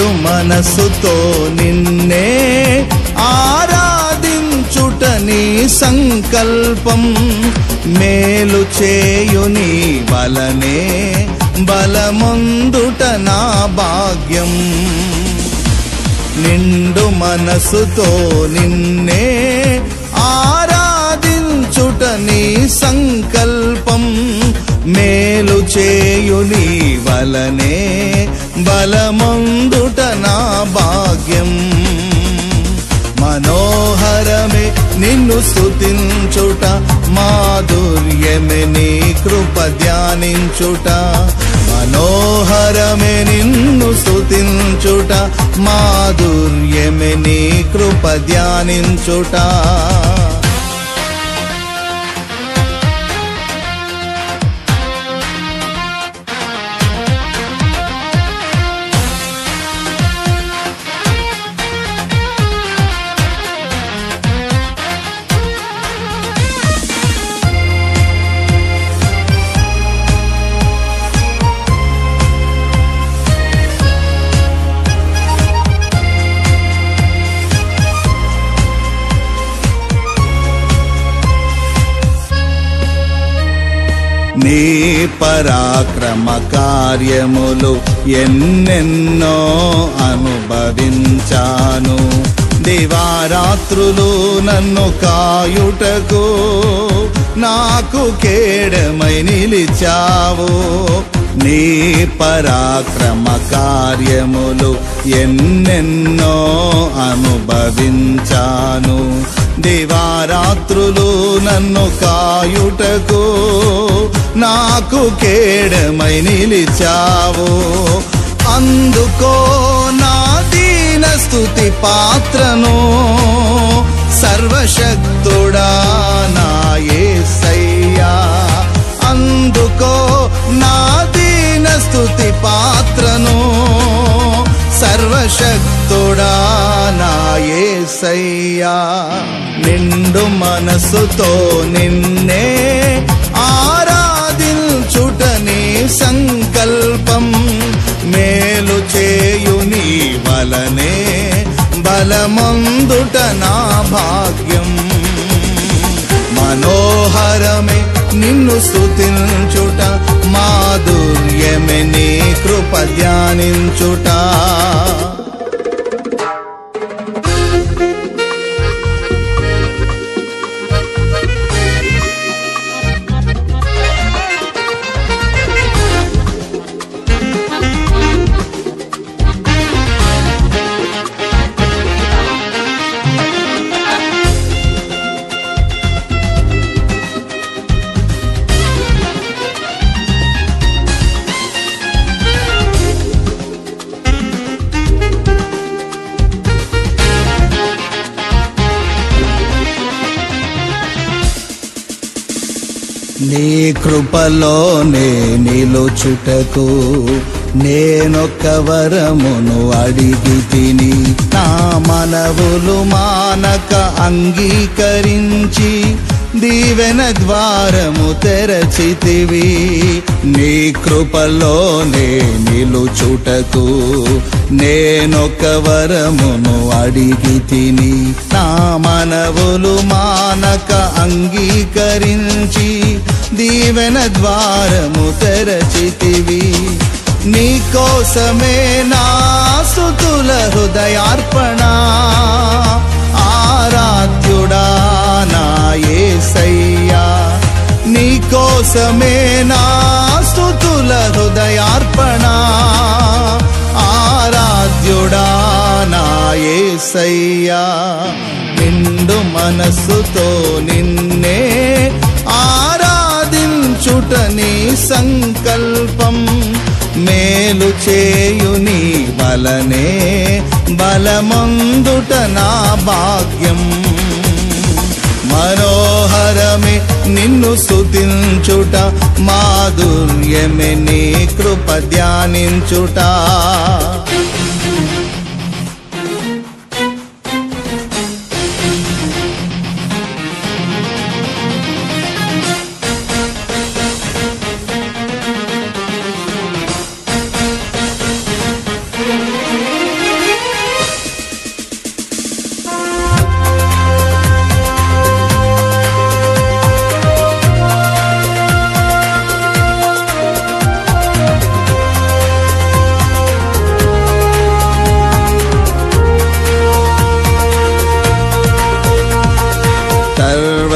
నిండు మనసుతో నిన్నే ఆరాధించుట నీ సంకల్పం మేలు చేయుని వలనే బలమందుట నా భాగ్యం నిండు మనసుతో నిన్నే ఆరాధించుట నీ సంకల్పం మేలు చేయుని వలనే బలమందుట నా భాగ్యం మనోహరమే నిన్ను స్తుతించుట మాధుర్యమే నీ కృప ధ్యానించుట మనోహరమే నిన్ను స్తుతించుట మాధుర్యమే నీ కృప ధ్యానించుట నీ పరాక్రమ కార్యములు ఎన్నెన్నో అనుభవించాను దివారాత్రులు నన్ను కాయుటకు నాకు కేడమై నిలిచావు నీ పరాక్రమ కార్యములు ఎన్నెన్నో అనుభవించాను దివారాత్రులు నన్ను కాయుటకు నాకు కేడమై నిలిచావు అందుకో నా దీన స్తుతి పాత్రను సర్వశక్తుడా నా యేసయ్యా అందుకో నా దీన స్తుతి పాత్రను సర్వశక్తుడా నా యేసయ్యా నిండు మనసుతో నిన్నే ఆరాధించుట నీ సంకల్పం మేలు చేయుని వలనే బలమందుట నా భాగ్యం మనోహరమే నిన్ను స్తుతించుట మాధుర్యమే నీ కృప ధ్యానించుట నీ కృపలోనే నిలుచుటకు నేనొక్క వరమును అడిగి తిని నా మనవులు మానక అంగీకరించి దీవెన ద్వారము తెరచితివి నీ కృపలోనే నిలుచుటకు నేనొక వరమును అడిగి తిని నా మనవులు మానక అంగీకరించి దీవెన ద్వారము తెరచితివి నీ కోసమే నా సుతుల హృదయార్పణ ఆరాధ్యుడా నా యేసయ్యా నీ కోసమే నా స్తుతుల హృదయార్పణ ఆరాధ్యుడా నా యేసయ్యా నిండు మనస్సుతో నిన్నే ఆరాధించుట నీ సంకల్పం మేలు చేయుని బలనే బలమందుట నా భాగ్యం మనోహరమే నిన్ను స్తుతించుట మాధుర్యమే నీ కృప ధ్యానించుట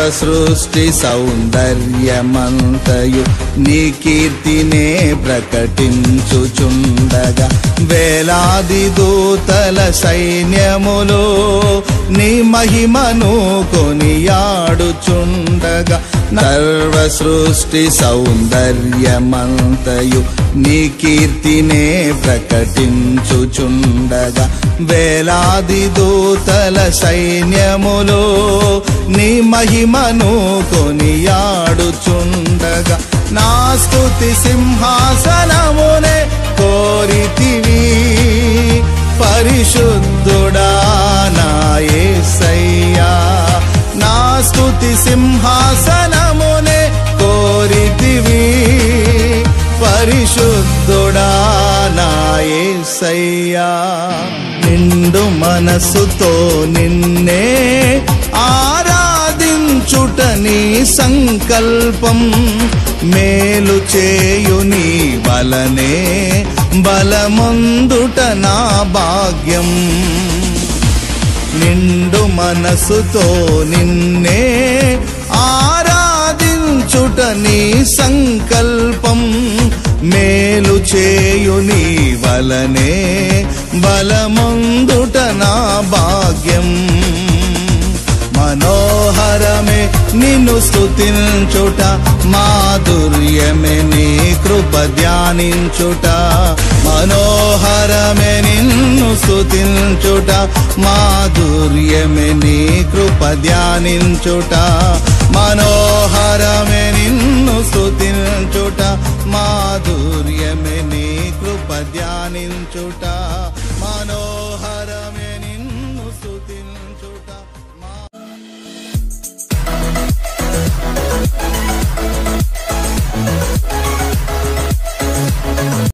సృష్టి సౌందర్యమంతయు నీ కీర్తినే ప్రకటించుచుండగా వేలాది దూతల సైన్యములో నీ మహిమను కొనియాడుచుండగా సర్వ సృష్టి సౌందర్యమంతయు నీ కీర్తినే ప్రకటించుచుండగా వేలాది దూతల సైన్యములో నీ మహిమను కొనియాడుచుండగా నా స్తుతి సింహాసనమునే కోరితివి పరిశుద్ధుడా నా యేసయ్యా నా స్తుతి సింహాసనమునే కోరితివి పరిశుద్ధుడా నా యేసయ్యా నిండు మనసుతో నిన్నే ఆరాధించుట నీ సంకల్పం మేలు చేయుని వలనే బలమందుట నా భాగ్యం నిండు మనసుతో నిన్నే ఆరాధించుట నీ సంకల్పం మేలు చేయుని వలనే బలమందుట నా భాగ్యం మనోహరమే నిన్ను స్తుతించుట మాధుర్యమే నీ కృప ధ్యానించుట మనోహరమే నిన్ను స్తుతించుట మాధుర్యమే నీ కృప ధ్యానించుట మనోహరమే నిన్ను స్తుతించుట మాధుర్యమే నీ కృప ధ్యానించుట